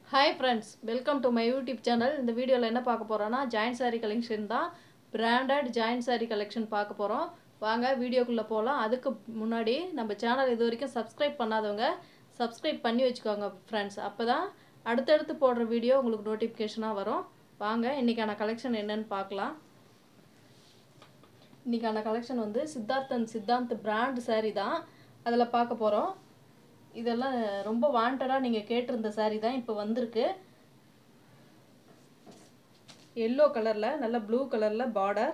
hi friends welcome to my YouTube channel இந்த வீடியோவில் என்ன பார்க்க போகிறோன்னா ஜாயின்ட் saree கலெக்ஷன் தான் பிராண்டட் ஜாயின்ட் saree கலெக்ஷன் பார்க்க போகிறோம் வாங்க வீடியோக்குள்ளே போகலாம் அதுக்கு முன்னாடி நம்ம சேனல் இது வரைக்கும் சப்ஸ்கிரைப் பண்ணாதவங்க சப்ஸ்கிரைப் பண்ணி வச்சுக்கோங்க ஃப்ரெண்ட்ஸ் அப்போ தான் அடுத்தடுத்து போடுற வீடியோ உங்களுக்கு நோட்டிஃபிகேஷனாக வரும் வாங்க இன்றைக்கான கலெக்ஷன் என்னன்னு பார்க்கலாம் இன்றைக்கான கலெக்ஷன் வந்து சித்தார்த்தன் சித்தாந்த் பிராண்ட் saree தான் அதில் பார்க்க போகிறோம் இதெல்லாம் ரொம்ப வாண்டடாக நீங்கள் கேட்டிருந்த saree தான் இப்போ வந்திருக்கு எல்லோ கலரில் நல்ல ப்ளூ கலரில் பார்டர்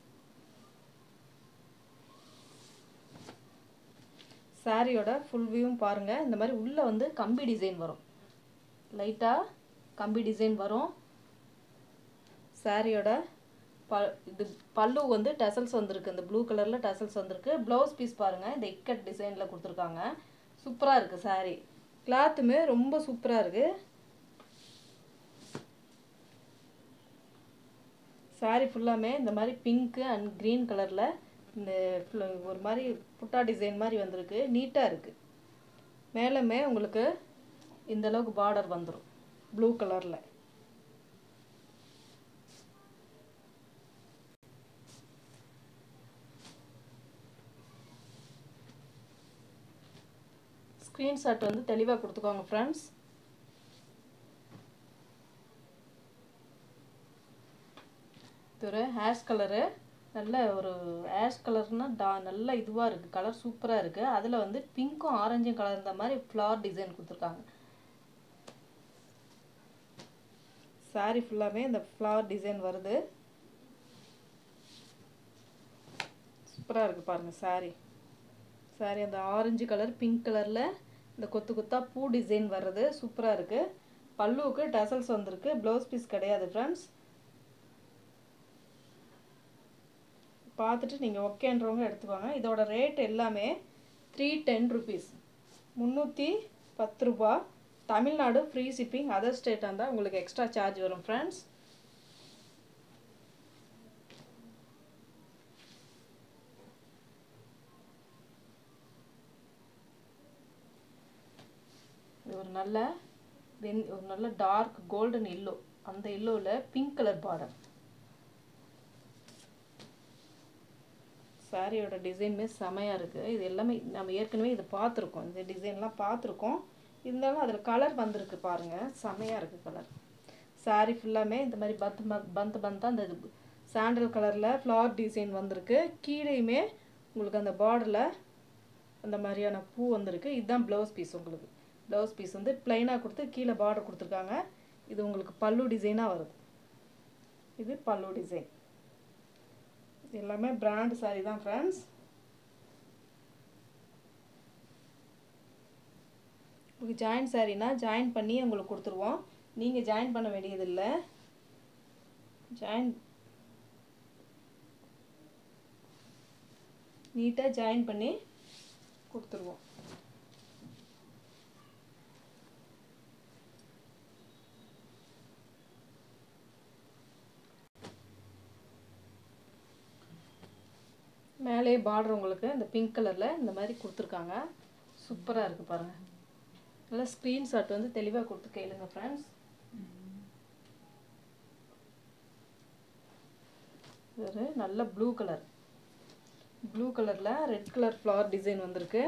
சாரியோட ஃபுல் வியூவும் பாருங்கள் இந்த மாதிரி உள்ளே வந்து கம்பி டிசைன் வரும் லைட்டாக கம்பி டிசைன் வரும் சாரியோட ப இது பல்லு வந்து டசல்ஸ் வந்திருக்கு இந்த ப்ளூ கலரில் டசல்ஸ் வந்திருக்கு ப்ளவுஸ் பீஸ் பாருங்கள் இந்த இக்கட் டிசைனில் கொடுத்துருக்காங்க சூப்பராக இருக்குது சாரீ கிளாத்துமே ரொம்ப சூப்பராக இருக்குது சாரீ ஃபுல்லாமே இந்த மாதிரி பிங்க்கு அண்ட் க்ரீன் கலரில் இந்த ஒரு மாதிரி புட்டா டிசைன் மாதிரி வந்திருக்கு நீட்டாக இருக்குது மேலுமே உங்களுக்கு இந்த அளவுக்கு பார்டர் வந்துடும் ப்ளூ கலரில் ஸ்க்ரீன்ஷாட் வந்து தெளிவாக கொடுத்துக்கோங்க ஃப்ரெண்ட்ஸ் இது ஒரு ஹேஷ் கலரு நல்ல ஒரு ஆஷ் கலர்னால் டா நல்ல இதுவாக இருக்குது கலர் சூப்பராக இருக்குது அதில் வந்து பிங்க்கும் ஆரஞ்சும் கலர் இந்த மாதிரி ஃப்ளவர் டிசைன் கொடுத்துருக்காங்க சாரீ ஃபுல்லாகவே இந்த ஃப்ளவர் டிசைன் வருது சூப்பராக இருக்குது பாருங்கள் சாரீ சாரி அந்த ஆரஞ்சு கலர் பிங்க் கலரில் இந்த கொத்து கொத்தாக பூ டிசைன் வர்றது சூப்பராக இருக்குது பல்லுவுக்கு டசல்ஸ் வந்திருக்கு ப்ளவுஸ் பீஸ் கிடையாது ஃப்ரெண்ட்ஸ் பார்த்துட்டு நீங்கள் ஓகேன்றவங்க எடுத்துக்கோங்க இதோட ரேட் எல்லாமே த்ரீ டென் ருபீஸ் முந்நூற்றி பத்து ரூபா தமிழ்நாடு ஃப்ரீ ஷிப்பிங் அதர் ஸ்டேட்டாக இருந்தால் உங்களுக்கு எக்ஸ்ட்ரா சார்ஜ் வரும் ஃப்ரெண்ட்ஸ் இது ஒரு நல்ல வெண் ஒரு நல்ல டார்க் கோல்டன் எல்லோ அந்த எல்லோவில் பிங்க் கலர் பார்டர் சாரியோட டிசைனுமே செமையாக இருக்குது இது எல்லாமே நம்ம ஏற்கனவே இதை பார்த்துருக்கோம் இந்த டிசைன்லாம் பார்த்துருக்கோம் இருந்தாலும் அதில் கலர் வந்திருக்கு பாருங்கள் செமையாக இருக்குது கலர் சாரி ஃபுல்லாமே இந்த மாதிரி பந்து பந்து பந்தாக அந்த சாண்டல் கலரில் ஃப்ளவர் டிசைன் வந்திருக்கு கீழேயுமே உங்களுக்கு அந்த பார்டரில் அந்த மாதிரியான பூ வந்திருக்கு இதுதான் ப்ளவுஸ் பீஸ் உங்களுக்கு ப்ளவுஸ் பீஸ் வந்து ப்ளைனாக கொடுத்து கீழே பார்டர் கொடுத்துருக்காங்க இது உங்களுக்கு பல்லு டிசைனாக வருது இது பல்லு டிசைன் இது எல்லாமே பிராண்ட் சாரி தான் ஃப்ரெண்ட்ஸ் உங்களுக்கு ஜாயின் சாரீனா ஜாயின் பண்ணி உங்களுக்கு கொடுத்துருவோம் நீங்கள் ஜாயின் பண்ண வேண்டியதில்லை ஜாயின் நீட்டாக ஜாயின் பண்ணி கொடுத்துருவோம் மேலே பார்டர் உங்களுக்கு இந்த பிங்க் கலரில் இந்த மாதிரி கொடுத்துருக்காங்க சூப்பராக இருக்குது பாருங்கள் நல்லா ஸ்க்ரீன்ஷாட் வந்து தெளிவாக கொடுத்து கேளுங்க ஃப்ரெண்ட்ஸ் ஒரு நல்ல ப்ளூ கலர் ப்ளூ கலரில் ரெட் கலர் ஃப்ளவர் டிசைன் வந்திருக்கு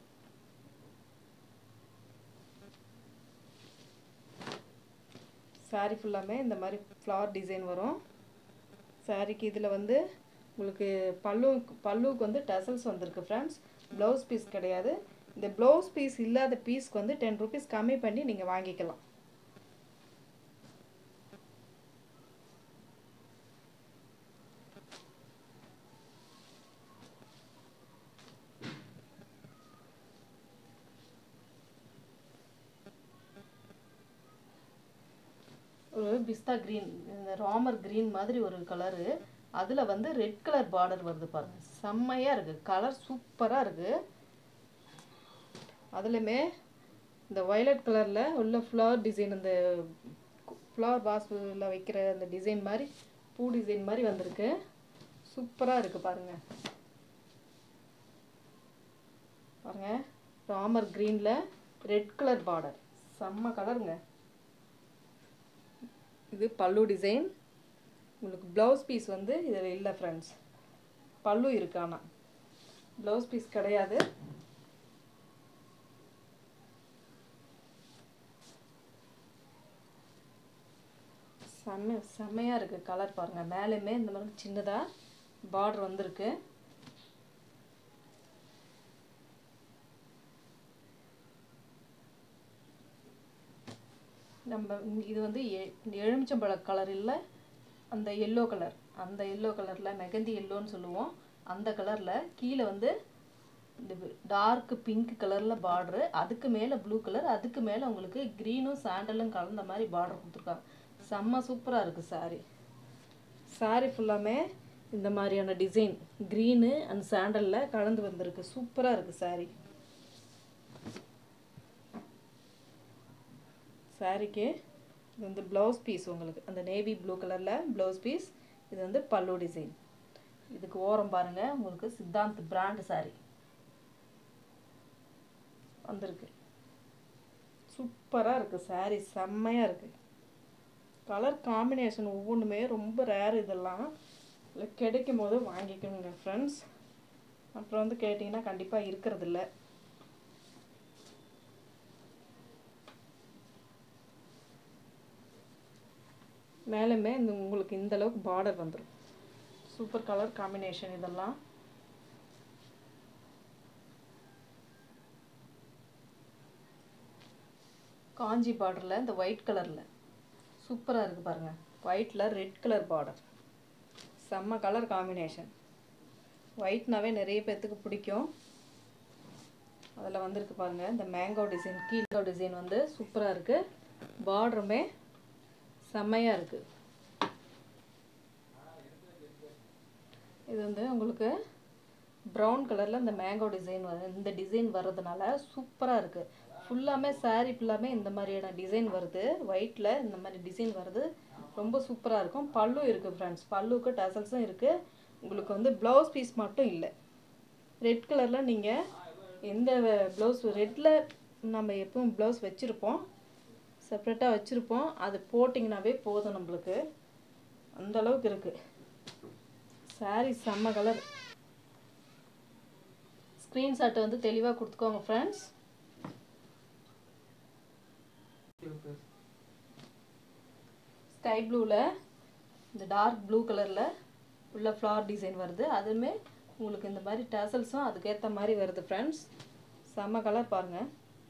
சாரி ஃபுல்லாமே இந்த மாதிரி ஃப்ளவர் டிசைன் வரும் சாரிக்கு இதில் வந்து உங்களுக்கு பல்லு பல்லுவுக்கு வந்து டசல்ஸ் வந்திருக்கு ஃப்ரெண்ட்ஸ் ப்ளவுஸ் பீஸ் கிடையாது இந்த ப்ளவுஸ் பீஸ் இல்லாத பீஸ்க்கு வந்து டென் ருபீஸ் கம்மி பண்ணி நீங்கள் வாங்கிக்கலாம் ஒரு பிஸ்தா க்ரீன் இந்த ராமர் க்ரீன் மாதிரி ஒரு கலரு அதில் வந்து ரெட் கலர் பார்டர் வருது பாருங்கள் செம்மையாக இருக்குது கலர் சூப்பராக இருக்குது அதுலேயுமே இந்த வயலட் கலரில் உள்ள ஃப்ளவர் டிசைன் இந்த ஃப்ளவர் பாஸில் வைக்கிற அந்த டிசைன் மாதிரி பூ டிசைன் மாதிரி வந்திருக்கு சூப்பராக இருக்குது பாருங்கள் பாருங்கள் ராமர் க்ரீனில் ரெட் கலர் பார்டர் செம்ம கலருங்க இது பல்லு டிசைன் உங்களுக்கு ப்ளவுஸ் பீஸ் வந்து இதில் இல்லை ஃப்ரெண்ட்ஸ் பல்லு இருக்கு ஆனால் ப்ளவுஸ் பீஸ் கிடையாது செம்ம செம்மையாக இருக்குது கலர் பாருங்கள் மேலேயுமே இந்த மாதிரி சின்னதாக பார்டர் வந்திருக்கு நம்ம இது வந்து எ- எலுமிச்சம்பழ கலர் இல்லை அந்த எல்லோ கலர் அந்த எல்லோ கலரில் மெகந்தி எல்லோன்னு சொல்லுவோம் அந்த கலரில் கீழே வந்து இந்த டார்க் பிங்க் கலரில் பார்டரு அதுக்கு மேலே ப்ளூ கலர் அதுக்கு மேலே உங்களுக்கு க்ரீனும் சாண்டலும் கலந்த மாதிரி பார்டர் கொடுத்துருக்காங்க செம்ம சூப்பராக இருக்குது saree saree ஃபுல்லாமே இந்த மாதிரியான டிசைன் க்ரீனு அண்ட் சாண்டலில் கலந்து வந்திருக்கு சூப்பராக இருக்குது saree சாரிக்கு இது வந்து ப்ளவுஸ் பீஸ் உங்களுக்கு அந்த நேவி ப்ளூ கலரில் ப்ளவுஸ் பீஸ் இது வந்து பல்லு டிசைன் இதுக்கு ஓரம் பாருங்கள் உங்களுக்கு சித்தாந்த் பிராண்ட் saree வந்திருக்கு சூப்பராக இருக்குது saree செம்மையாக இருக்குது கலர் காம்பினேஷன் ஒவ்வொன்றுமே ரொம்ப ரேர் இதெல்லாம் இல்லை கிடைக்கும் போது வாங்கிக்கணுங்க ஃப்ரெண்ட்ஸ் அப்புறம் வந்து கேட்டிங்கன்னா கண்டிப்பாக இருக்கிறதில்ல மேலுமே இந்த உங்களுக்கு இந்த அளவுக்கு பார்டர் வந்துடும் சூப்பர் கலர் காம்பினேஷன் இதெல்லாம் காஞ்சி பார்டரில் இந்த ஒயிட் கலரில் சூப்பராக இருக்குது பாருங்கள் ஒயிட்டில் ரெட் கலர் பார்டர் செம்ம கலர் காம்பினேஷன் ஒயிட்னாவே நிறைய பேர்த்துக்கு பிடிக்கும் அதில் வந்திருக்கு பாருங்கள் இந்த மேங்கோ டிசைன் கீழோ டிசைன் வந்து சூப்பராக இருக்குது பார்டருமே செம்மையாக இருக்குது இது வந்து உங்களுக்கு ப்ரௌன் கலரில் இந்த மேங்கோ டிசைன் வரு இந்த டிசைன் வர்றதுனால சூப்பராக இருக்குது ஃபுல்லாமே saree ஃபுல்லாமே இந்த மாதிரியான டிசைன் வருது ஒயிட்டில் இந்த மாதிரி டிசைன் வருது ரொம்ப சூப்பராக இருக்கும் பல்லு இருக்குது ஃப்ரெண்ட்ஸ் பல்லுக்கு டசல்ஸும் இருக்குது உங்களுக்கு வந்து ப்ளவுஸ் பீஸ் மட்டும் இல்லை ரெட் கலரில் நீங்கள் எந்த ப்ளவுஸ் ரெட்டில் நம்ம எப்பவும் ப்ளவுஸ் வச்சுருப்போம் செப்ரேட்டாக வச்சுருப்போம் அது போட்டிங்கனாவே போதும் நம்மளுக்கு அந்த அளவுக்கு இருக்குது saree செம்ம கலர் ஸ்க்ரீன்ஷாட்டை வந்து தெளிவாக கொடுத்துக்கோங்க ஃப்ரெண்ட்ஸ் ஸ்கை ப்ளூவில் இந்த டார்க் ப்ளூ கலரில் உள்ள ஃப்ளவர் டிசைன் வருது அதுவுமே உங்களுக்கு இந்த மாதிரி டசல்ஸும் அதுக்கேற்ற மாதிரி வருது ஃப்ரெண்ட்ஸ் செம்ம கலர் பாருங்கள்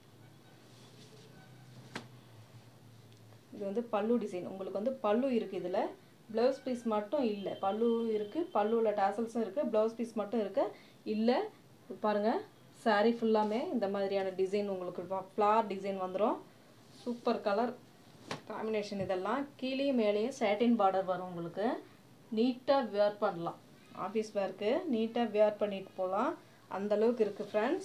இது வந்து பல்லு டிசைன் உங்களுக்கு வந்து பல்லு இருக்குது இதில் ப்ளவுஸ் பீஸ் மட்டும் இல்லை பல்லு இருக்குது பல்லுவில் டாசல்ஸும் இருக்குது ப்ளவுஸ் பீஸ் மட்டும் இருக்குது இல்லை பாருங்கள் saree ஃபுல்லாமே இந்த மாதிரியான டிசைன் உங்களுக்கு ஃப்ளார் டிசைன் வந்துடும் சூப்பர் கலர் காம்பினேஷன் இதெல்லாம் கீழேயும் மேலேயும் சேட்டின் பார்டர் வரும் உங்களுக்கு நீட்டாக வேர் பண்ணலாம் ஆஃபீஸ் வேர்க்கு நீட்டாக வேர் பண்ணிட்டு போகலாம் அந்த அளவுக்கு இருக்குது ஃப்ரெண்ட்ஸ்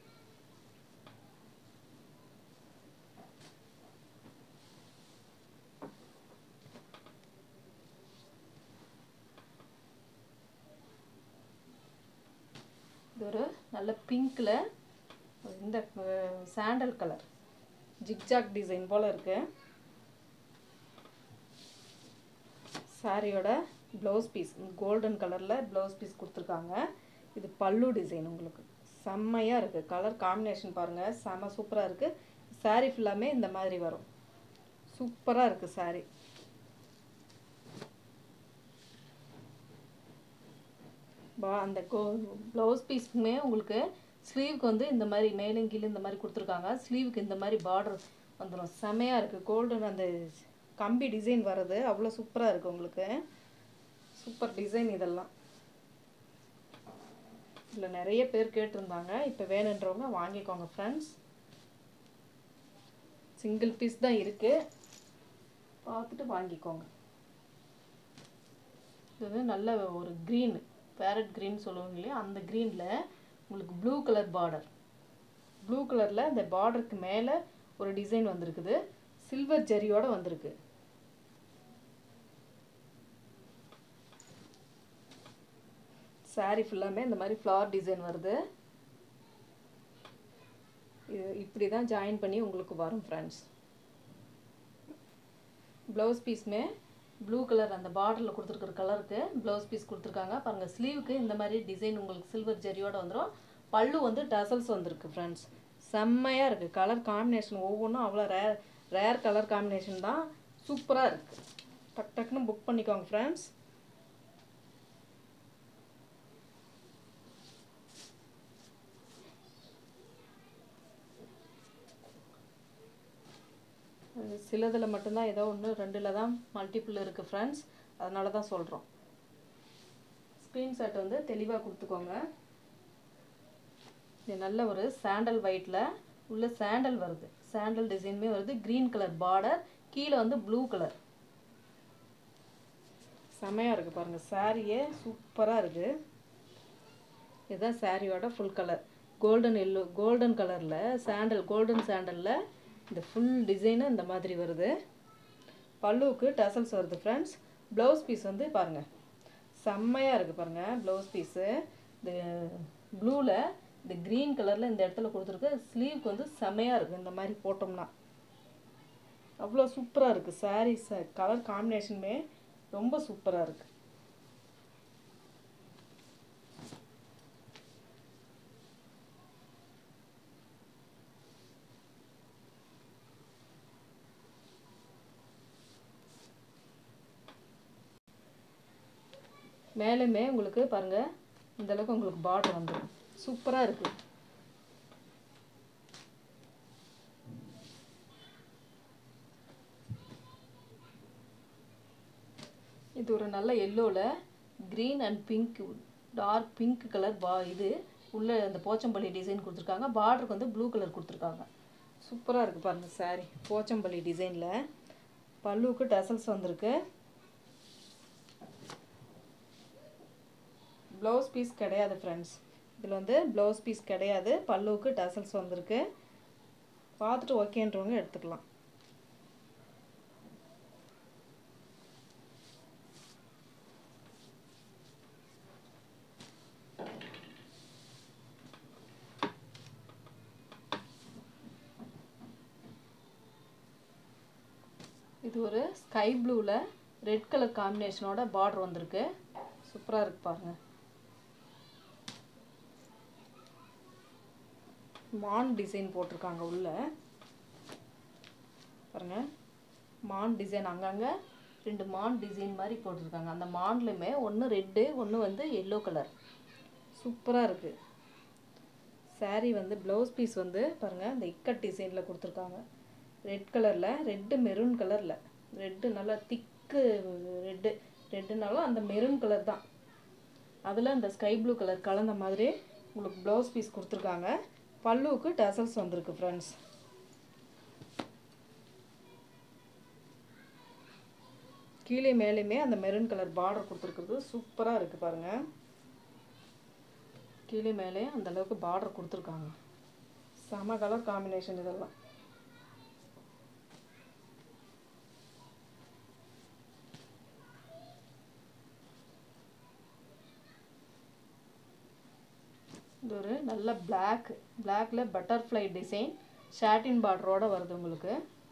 இது ஒரு நல்ல பிங்க்கில் இந்த சாண்டல் கலர் ஜிக்ஜாக் டிசைன் போல் இருக்கு சாரியோட ப்ளவுஸ் பீஸ் கோல்டன் கலரில் ப்ளவுஸ் பீஸ் கொடுத்துருக்காங்க இது பல்லு டிசைன் உங்களுக்கு செம்மையாக இருக்குது கலர் காம்பினேஷன் பாருங்கள் செம்ம சூப்பராக இருக்குது saree ஃபுல்லாமே இந்த மாதிரி வரும் சூப்பராக இருக்குது saree பா அந்த கோ ப்ளவுஸ் பீஸுக்குமே உங்களுக்கு ஸ்லீவுக்கு வந்து இந்த மாதிரி மேலும் கீழே இந்த மாதிரி கொடுத்துருக்காங்க ஸ்லீவுக்கு இந்த மாதிரி பார்டர் வந்துடும் செமையாக இருக்குது கோல்டன் அந்த கம்பி டிசைன் வர்றது அவ்வளோ சூப்பராக இருக்குது உங்களுக்கு சூப்பர் டிசைன் இதெல்லாம் இதில் நிறைய பேர் கேட்டிருந்தாங்க இப்போ வேணுன்றவங்க வாங்கிக்கோங்க ஃப்ரெண்ட்ஸ் சிங்கிள் பீஸ் தான் இருக்குது பார்த்துட்டு வாங்கிக்கோங்க இது வந்து நல்ல ஒரு க்ரீன் பேரட் க்ரீன் சொல்லுவாங்க இல்லையா அந்த க்ரீனில் உங்களுக்கு ப்ளூ கலர் பார்டர் ப்ளூ கலரில் அந்த பார்டருக்கு மேலே ஒரு டிசைன் வந்திருக்குது சில்வர் ஜரியோட வந்திருக்கு saree ஃபுல்லாமே இந்த மாதிரி ஃப்ளவர் டிசைன் வருது இது இப்படி தான் ஜாயின் பண்ணி உங்களுக்கு வரும் ஃப்ரெண்ட்ஸ் ப்ளவுஸ் பீஸுமே ப்ளூ கலர் அந்த பார்டரில் கொடுத்துருக்குற கலருக்கு ப்ளவுஸ் பீஸ் கொடுத்துருக்காங்க பாருங்கள் ஸ்லீவுக்கு இந்த மாதிரி டிசைன் உங்களுக்கு சில்வர் ஜெரியோட வந்துடும் பல்லு வந்து டசல்ஸ் வந்திருக்கு ஃப்ரெண்ட்ஸ் செம்மையாக இருக்குது கலர் காம்பினேஷன் ஒவ்வொன்றும் அவ்வளோ ரேர் ரேர் கலர் காம்பினேஷன் தான் சூப்பராக இருக்குது டக் டக்குன்னு புக் பண்ணிக்கோங்க ஃப்ரெண்ட்ஸ் சிலதில் மட்டும்தான் ஏதோ ஒன்று ரெண்டில் தான் மல்டிபிள் இருக்குது ஃப்ரெண்ட்ஸ் அதனால தான் சொல்கிறோம் ஸ்க்ரீன்ஷாட் வந்து தெளிவாக கொடுத்துக்கோங்க இது நல்ல ஒரு சாண்டல் ஒயிட்டில் உள்ள சாண்டல் வருது சாண்டல் டிசைனுமே வருது க்ரீன் கலர் பார்டர் கீழே வந்து ப்ளூ கலர் செமையாக இருக்குது பாருங்கள் சாரியே சூப்பராக இருக்குது இதுதான் சாரியோட full colour golden yellow golden கலரில் சாண்டல் கோல்டன் சாண்டலில் இந்த ஃபுல் டிசைனு இந்த மாதிரி வருது பல்லுவுக்கு டசல்ஸ் வருது ஃப்ரெண்ட்ஸ் ப்ளவுஸ் பீஸ் வந்து பாருங்கள் செம்மையாக இருக்குது பாருங்கள் ப்ளவுஸ் பீஸு இந்த ப்ளூவில் இந்த க்ரீன் கலரில் இந்த இடத்துல கொடுத்துருக்கு ஸ்லீவ்க்கு வந்து செம்மையாக இருக்குது இந்த மாதிரி போட்டோம்னா அவ்வளோ சூப்பராக இருக்குது சாரீ ச கலர் காம்பினேஷனுமே ரொம்ப சூப்பராக இருக்குது மேலுமே உங்களுக்கு பாருங்கள் இந்த அளவுக்கு உங்களுக்கு பார்டர் வந்துடும் சூப்பராக இருக்குது இது ஒரு நல்ல எல்லோவில் green and pink dark pink colour பா இது உள்ள அந்த போச்சம்பள்ளி டிசைன் கொடுத்துருக்காங்க பார்டருக்கு வந்து ப்ளூ கலர் கொடுத்துருக்காங்க சூப்பராக இருக்குது பாருங்கள் சாரீ போச்சம்பள்ளி டிசைனில் பல்லுவுக்கு டசல்ஸ் வந்திருக்கு ப்ளவுஸ் பீஸ் கிடையாது ஃப்ரெண்ட்ஸ் இதில் வந்து ப்ளவுஸ் பீஸ் கிடையாது பல்லுவுக்கு டசல்ஸ் வந்திருக்கு பார்த்துட்டு ஓகேன்றவங்க எடுத்துக்கலாம் இது ஒரு ஸ்கை ப்ளூவில் ரெட் கலர் காம்பினேஷனோட பார்டர் வந்திருக்கு சூப்பராக இருக்கு பாருங்க மான் டிசைன் போட்டிருக்காங்க உள்ள பாருங்க மான் டிசைன் அங்கங்கே ரெண்டு மான் டிசைன் மாதிரி போட்டிருக்காங்க அந்த மான்லையுமே ஒன்று ரெட்டு ஒன்று வந்து எல்லோ கலர் சூப்பராக இருக்குது சாரீ வந்து ப்ளவுஸ் பீஸ் வந்து பாருங்கள் இந்த இக்கட் டிசைனில் கொடுத்துருக்காங்க ரெட் கலரில் ரெட்டு மெரூன் கலரில் ரெட்டு நல்லா திக்கு ரெட்டு ரெட்டுனாலும் அந்த மெரூன் கலர் தான் அதில் அந்த ஸ்கை ப்ளூ கலர் கலந்த மாதிரி உங்களுக்கு ப்ளவுஸ் பீஸ் கொடுத்துருக்காங்க பல்லுவுக்கு டசல்ஸ் வந்திருக்கு ஃப்ரெண்ட்ஸ் கீழே மேலேயுமே அந்த மெரூன் கலர் பார்டர் கொடுத்துருக்குறது சூப்பராக இருக்குது பாருங்கள் கீழே மேலே அந்த அளவுக்கு பார்டர் கொடுத்துருக்காங்க செம கலர் காம்பினேஷன் இதெல்லாம் இது ஒரு நல்ல பிளாக் பிளாக்ல பட்டர்ஃப்ளை டிசைன் ஷாட்டின் பார்டரோட வருது உங்களுக்கு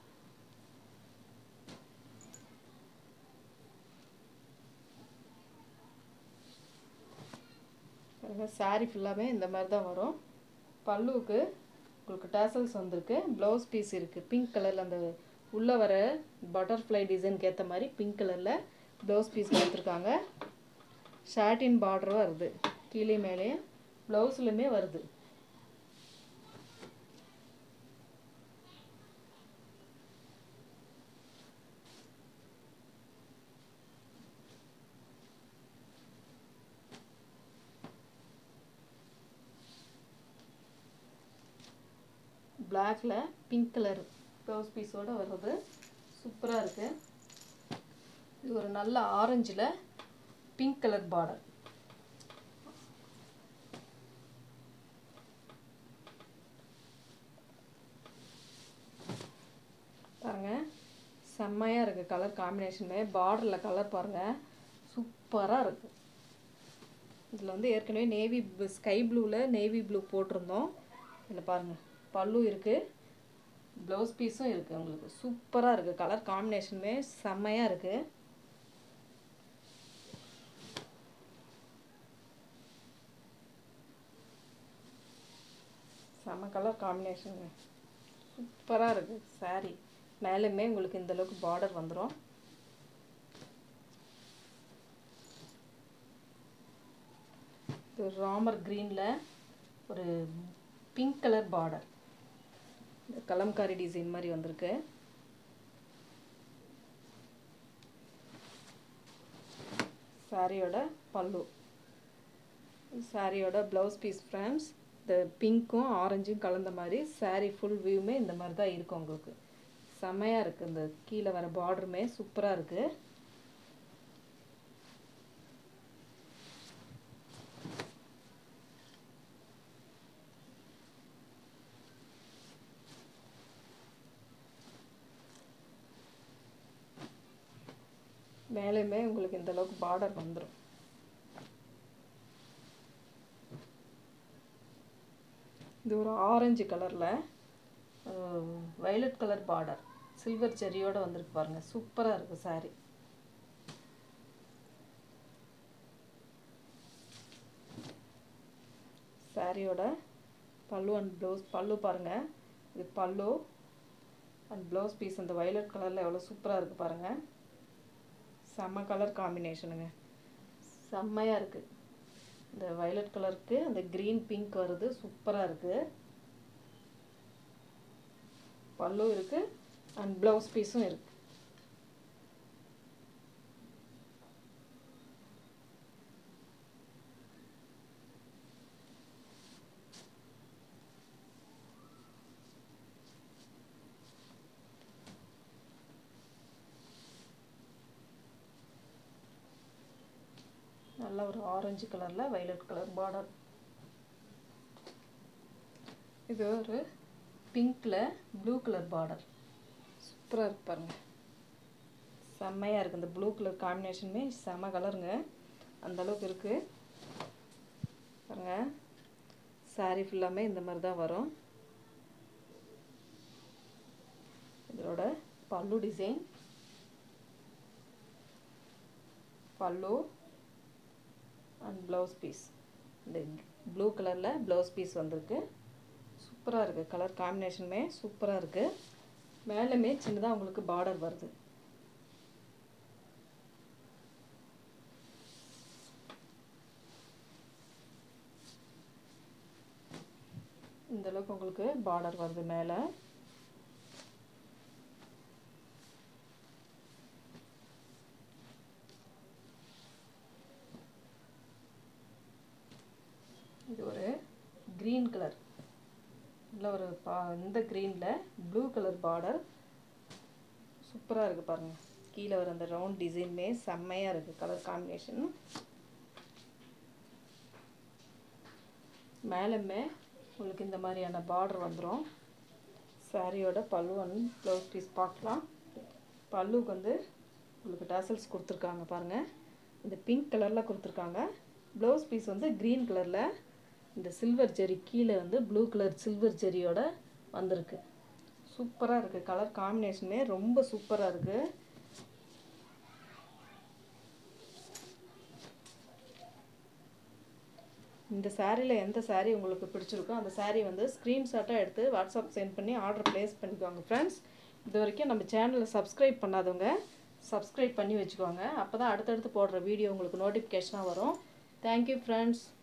சாரீ ஃபுல்லாமே இந்த மாதிரி தான் வரும் பல்லுவுக்கு உங்களுக்கு டேசல்ஸ் வந்திருக்கு ப்ளவுஸ் பீஸ் இருக்குது பிங்க் கலரில் அந்த உள்ளே வர பட்டர்ஃப்ளை டிசைனுக்கு ஏற்ற மாதிரி பிங்க் கலரில் ப்ளவுஸ் பீஸ் கொடுத்துருக்காங்க ஷாட்டின் பார்டரும் வருது கீழே மேலேயும் ப்ளவுஸ்லையுமே வருது பிளாக்ல பிங்க் கலர் ப்ளவுஸ் பீஸோட வருது சூப்பராக இருக்குது இது ஒரு நல்ல ஆரஞ்சில் பிங்க் கலர் பார்டர் பாருங்க செம்மையாக இருக்குது கலர் காம்பினேஷனு பார்டரில் கலர் பாருங்கள் சூப்பராக இருக்குது இதில் வந்து ஏற்கனவே நேவி ஸ்கை ப்ளூவில் நேவி ப்ளூ போட்டிருந்தோம் இதில் பாருங்கள் பல்லு இருக்குது ப்ளவுஸ் பீஸும் இருக்குது உங்களுக்கு சூப்பராக இருக்குது கலர் காம்பினேஷனுமே செம்மையாக இருக்குது செம்ம கலர் காம்பினேஷனுங்க சூப்பராக இருக்குது சாரீ மேலுமே உங்களுக்கு இந்த அளவுக்கு பார்டர் வந்துடும் இது ராமர் க்ரீனில் ஒரு பிங்க் கலர் பார்டர் இந்த கலம்காரி டிசைன் மாதிரி வந்திருக்கு சாரியோட பல்லு சாரியோட ப்ளவுஸ் பீஸ் ஃப்ரெண்ட்ஸ் இந்த பிங்க்கும் ஆரஞ்சும் கலந்த மாதிரி சாரீ ஃபுல் வியூமே இந்த மாதிரி தான் இருக்கும் உங்களுக்கு செம்மையாக இருக்குது இந்த கீழே வர பார்டருமே சூப்பராக இருக்குது மேலேயுமே உங்களுக்கு இந்த அளவுக்கு பார்டர் வந்துடும் இது ஒரு ஆரஞ்சு கலரில் வைலட் கலர் பார்டர் சில்வர் செரியோடு வந்திருக்கு பாருங்கள் சூப்பராக இருக்குது சாரீ சாரியோட பல்லு அண்ட் ப்ளவுஸ் பல்லு பாருங்கள் இது பல்லு அண்ட் ப்ளவுஸ் பீஸ் அந்த வைலட் கலரில் எவ்வளோ சூப்பராக இருக்குது பாருங்கள் செம்ம கலர் காம்பினேஷனுங்க செம்மையாக இருக்குது இந்த வைலட் கலருக்கு அந்த க்ரீன் பிங்க் வருது சூப்பராக இருக்குது பல்லும் இருக்குது அண்ட் ப்ளவுஸ் பீஸும் இருக்குது நல்ல ஒரு ஆரஞ்சு கலரில் வைலட் கலர் பார்டர் இது ஒரு பிங்க்கில் ப்ளூ கலர் பார்டர் சூப்பராக இருக்கு பாருங்கள் செம்மையாக இருக்குது இந்த ப்ளூ கலர் காம்பினேஷனுமே செம்ம கலருங்க அந்தளவுக்கு இருக்குது பாருங்கள் சாரீ ஃபுல்லாமே இந்த மாதிரி தான் வரும் இதோட பல்லு டிசைன் பல்லு அண்ட் ப்ளவுஸ் பீஸ் இந்த ப்ளூ கலரில் ப்ளவுஸ் பீஸ் வந்திருக்கு சூப்பராக இருக்குது கலர் காம்பினேஷனுமே சூப்பராக இருக்குது மேலேயுமே சின்னதாக உங்களுக்கு பார்டர் வருது இந்த அளவுக்கு உங்களுக்கு பார்டர் வருது மேலே இது ஒரு க்ரீன் கலர் இல்லை ஒரு பா இந்த க்ரீனில் ப்ளூ கலர் பார்டர் சூப்பராக இருக்குது பாருங்கள் கீழே வர அந்த ரவுண்ட் டிசைனுமே செம்மையாக இருக்குது கலர் காம்பினேஷன் மேலுமே உங்களுக்கு இந்த மாதிரியான பார்டர் வந்துடும் சாரியோட பல்லு அண்ட் ப்ளவுஸ் பீஸ் பார்க்கலாம் பல்லுக்கு வந்து உங்களுக்கு டசல்ஸ் கொடுத்துருக்காங்க பாருங்கள் இந்த பிங்க் கலரில் கொடுத்துருக்காங்க ப்ளவுஸ் பீஸ் வந்து க்ரீன் கலரில் இந்த சில்வர் ஜெரி கீழே வந்து ப்ளூ கலர் சில்வர் ஜெரியோட வந்திருக்கு சூப்பராக இருக்குது கலர் காம்பினேஷனே ரொம்ப சூப்பராக இருக்குது இந்த சாரியில் எந்த சாரீ உங்களுக்கு பிடிச்சிருக்கோ அந்த சாரீ வந்து ஸ்க்ரீன்ஷாட்டாக எடுத்து வாட்ஸ்அப் சென்ட் பண்ணி ஆர்டர் ப்ளேஸ் பண்ணிக்கோங்க ஃப்ரெண்ட்ஸ் இது வரைக்கும் நம்ம சேனலை சப்ஸ்கிரைப் பண்ணாதவங்க சப்ஸ்கிரைப் பண்ணி வச்சுக்கோங்க அப்போ தான் அடுத்தடுத்து போடுற வீடியோ உங்களுக்கு நோட்டிஃபிகேஷனாக வரும் தேங்க்யூ ஃப்ரெண்ட்ஸ்